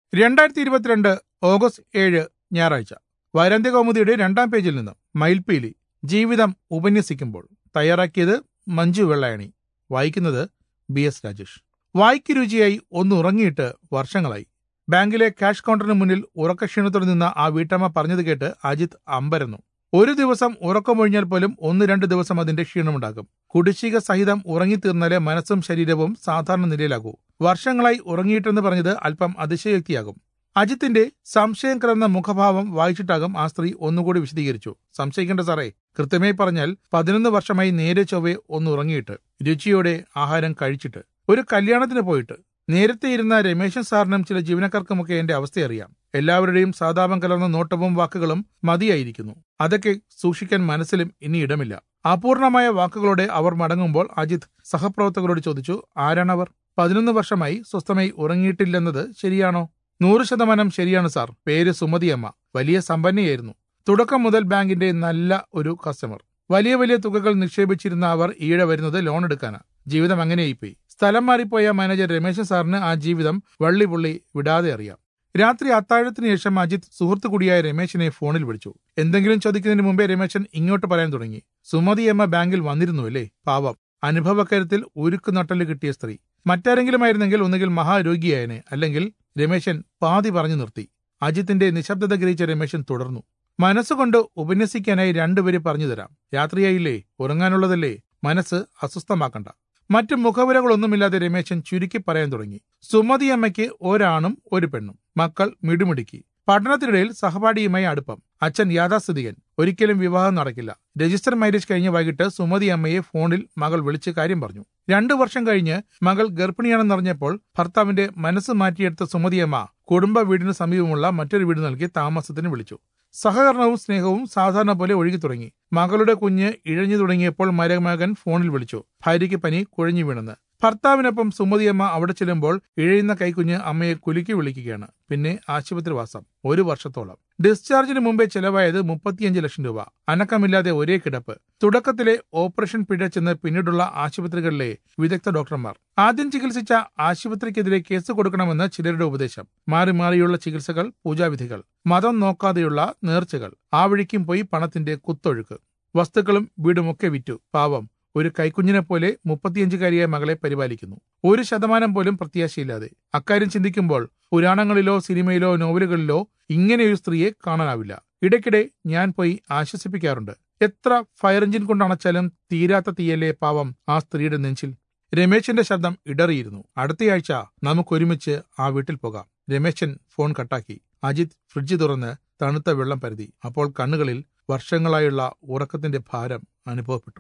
രണ്ടായിരത്തി ഇരുപത്തിരണ്ട് ഓഗസ്റ്റ് ഏഴ് ഞായറാഴ്ച വൈരന്ത്യ കൗമുദിയുടെ രണ്ടാം പേജിൽ നിന്ന് മയിൽപീലി ജീവിതം ഉപന്യസിക്കുമ്പോൾ തയ്യാറാക്കിയത് മഞ്ജു വെള്ളായണി വായിക്കുന്നത് ബി എസ് രാജേഷ് വായിക്ക് രുചിയായി ഒന്ന് ഉറങ്ങിയിട്ട് വർഷങ്ങളായി ബാങ്കിലെ ക്യാഷ് കൗണ്ടറിന് മുന്നിൽ ഉറക്കക്ഷീണത്തോടെ നിന്ന ആ വീട്ടമ്മ പറഞ്ഞത് കേട്ട് അജിത് അമ്പരന്നു ഒരു ദിവസം ഉറക്കമൊഴിഞ്ഞാൽ പോലും ഒന്ന് രണ്ട് ദിവസം അതിന്റെ ക്ഷീണമുണ്ടാകും കുടിശ്ശിക സഹിതം ഉറങ്ങിത്തീർന്നാലേ മനസ്സും ശരീരവും സാധാരണ നിലയിലാകൂ വർഷങ്ങളായി ഉറങ്ങിയിട്ടെന്ന് പറഞ്ഞത് അല്പം അതിശയോക്തിയാകും അജിത്തിന്റെ സംശയം കലർന്ന മുഖഭാവം വായിച്ചിട്ടാകും ആ സ്ത്രീ ഒന്നുകൂടി വിശദീകരിച്ചു സംശയിക്കേണ്ട സാറേ കൃത്യമായി പറഞ്ഞാൽ പതിനൊന്ന് വർഷമായി നേരെ ചൊവ്വെ ഒന്ന് ഉറങ്ങിയിട്ട് രുചിയോടെ ആഹാരം കഴിച്ചിട്ട് ഒരു കല്യാണത്തിന് പോയിട്ട് നേരത്തെ ഇരുന്ന രമേശൻ സാറിനും ചില ജീവനക്കാർക്കുമൊക്കെ എന്റെ അവസ്ഥയറിയാം എല്ലാവരുടെയും സാതാപം കലർന്ന നോട്ടവും വാക്കുകളും മതിയായിരിക്കുന്നു അതൊക്കെ സൂക്ഷിക്കാൻ മനസ്സിലും ഇനി ഇടമില്ല അപൂർണമായ വാക്കുകളോടെ അവർ മടങ്ങുമ്പോൾ അജിത് സഹപ്രവർത്തകരോട് ചോദിച്ചു ആരാണവർ പതിനൊന്ന് വർഷമായി സ്വസ്ഥമായി ഉറങ്ങിയിട്ടില്ലെന്നത് ശരിയാണോ നൂറ് ശതമാനം ശരിയാണ് സാർ പേര് സുമതിയമ്മ വലിയ സമ്പന്നയായിരുന്നു തുടക്കം മുതൽ ബാങ്കിന്റെ നല്ല ഒരു കസ്റ്റമർ വലിയ വലിയ തുകകൾ നിക്ഷേപിച്ചിരുന്ന അവർ ഈഴെ വരുന്നത് ലോൺ എടുക്കാനാ ജീവിതം അങ്ങനെയായിപ്പോയി സ്ഥലം മാറിപ്പോയ മാനേജർ രമേശൻ സാറിന് ആ ജീവിതം വള്ളി പുള്ളി വിടാതെ അറിയാം രാത്രി അത്താഴത്തിന് ശേഷം അജിത് സുഹൃത്തു കൂടിയായ രമേശിനെ ഫോണിൽ വിളിച്ചു എന്തെങ്കിലും ചോദിക്കുന്നതിന് മുമ്പേ രമേശൻ ഇങ്ങോട്ട് പറയാൻ തുടങ്ങി സുമതി അമ്മ ബാങ്കിൽ വന്നിരുന്നു അല്ലേ പാവം അനുഭവക്കരത്തിൽ ഉരുക്ക് നട്ടല് കിട്ടിയ സ്ത്രീ മറ്റാരെങ്കിലും ആയിരുന്നെങ്കിൽ ഒന്നുകിൽ മഹാരോഗിയായനെ അല്ലെങ്കിൽ രമേശൻ പാതി പറഞ്ഞു നിർത്തി അജിത്തിന്റെ നിശബ്ദത ഗ്രഹിച്ച രമേശൻ തുടർന്നു മനസ്സുകൊണ്ട് ഉപന്യസിക്കാനായി രണ്ടുപേര് പറഞ്ഞു തരാം രാത്രിയായില്ലേ ഉറങ്ങാനുള്ളതല്ലേ മനസ്സ് അസ്വസ്ഥമാക്കണ്ട മറ്റു മുഖവിലകളൊന്നുമില്ലാതെ രമേശൻ ചുരുക്കി പറയാൻ തുടങ്ങി സുമതി അമ്മയ്ക്ക് ഒരാണും ഒരു പെണ്ണും മക്കൾ മിടുമിടുക്കി പഠനത്തിനിടയിൽ സഹപാഠിയുമായി അടുപ്പം അച്ഛൻ യാഥാസ്ഥിതികൻ ഒരിക്കലും വിവാഹം നടക്കില്ല രജിസ്റ്റർ മാരേജ് കഴിഞ്ഞ വൈകിട്ട് സുമതി അമ്മയെ ഫോണിൽ മകൾ വിളിച്ച് കാര്യം പറഞ്ഞു രണ്ടു വർഷം കഴിഞ്ഞ് മകൾ ഗർഭിണിയാണെന്നറിഞ്ഞപ്പോൾ ഭർത്താവിന്റെ മനസ്സ് മാറ്റിയെടുത്ത സുമതിയമ്മ കുടുംബ വീടിന് സമീപമുള്ള മറ്റൊരു വീട് നൽകി താമസത്തിന് വിളിച്ചു സഹകരണവും സ്നേഹവും സാധാരണ പോലെ ഒഴുകി തുടങ്ങി മകളുടെ കുഞ്ഞ് ഇഴഞ്ഞു തുടങ്ങിയപ്പോൾ മരുമകൻ ഫോണിൽ വിളിച്ചു ഭാര്യയ്ക്ക് പനി കുഴഞ്ഞു വീണെന്ന് ഭർത്താവിനൊപ്പം സുമതിയമ്മ അവിടെ ചെല്ലുമ്പോൾ ഇഴയുന്ന കൈക്കുഞ്ഞ് അമ്മയെ കുലുക്കി വിളിക്കുകയാണ് പിന്നെ ആശുപത്രിവാസം ഒരു വർഷത്തോളം ഡിസ്ചാർജിന് മുമ്പേ ചെലവായത് മുപ്പത്തിയഞ്ച് ലക്ഷം രൂപ അനക്കമില്ലാതെ ഒരേ കിടപ്പ് തുടക്കത്തിലെ ഓപ്പറേഷൻ പിഴച്ചെന്ന് പിന്നീടുള്ള ആശുപത്രികളിലെ വിദഗ്ധ ഡോക്ടർമാർ ആദ്യം ചികിത്സിച്ച ആശുപത്രിക്കെതിരെ കേസ് കൊടുക്കണമെന്ന് ചിലരുടെ ഉപദേശം മാറി മാറിയുള്ള ചികിത്സകൾ പൂജാവിധികൾ മതം നോക്കാതെയുള്ള നേർച്ചകൾ ആ വഴിക്കും പോയി പണത്തിന്റെ കുത്തൊഴുക്ക് വസ്തുക്കളും വീടുമൊക്കെ വിറ്റു പാവം ഒരു കൈക്കുഞ്ഞിനെ പോലെ മുപ്പത്തിയഞ്ചുകാരിയായ മകളെ പരിപാലിക്കുന്നു ഒരു ശതമാനം പോലും പ്രത്യാശയില്ലാതെ അക്കാര്യം ചിന്തിക്കുമ്പോൾ പുരാണങ്ങളിലോ സിനിമയിലോ നോവലുകളിലോ ഇങ്ങനെയൊരു സ്ത്രീയെ കാണാനാവില്ല ഇടയ്ക്കിടെ ഞാൻ പോയി ആശ്വസിപ്പിക്കാറുണ്ട് എത്ര ഫയർ എഞ്ചിൻ കൊണ്ട് അണച്ചാലും തീരാത്ത തീയല്ലേ പാവം ആ സ്ത്രീയുടെ നെഞ്ചിൽ രമേശന്റെ ശബ്ദം ഇടറിയിരുന്നു അടുത്തയാഴ്ച നമുക്കൊരുമിച്ച് ആ വീട്ടിൽ പോകാം രമേശൻ ഫോൺ കട്ടാക്കി അജിത് ഫ്രിഡ്ജ് തുറന്ന് തണുത്ത വെള്ളം പരുതി അപ്പോൾ കണ്ണുകളിൽ വർഷങ്ങളായുള്ള ഉറക്കത്തിന്റെ ഭാരം അനുഭവപ്പെട്ടു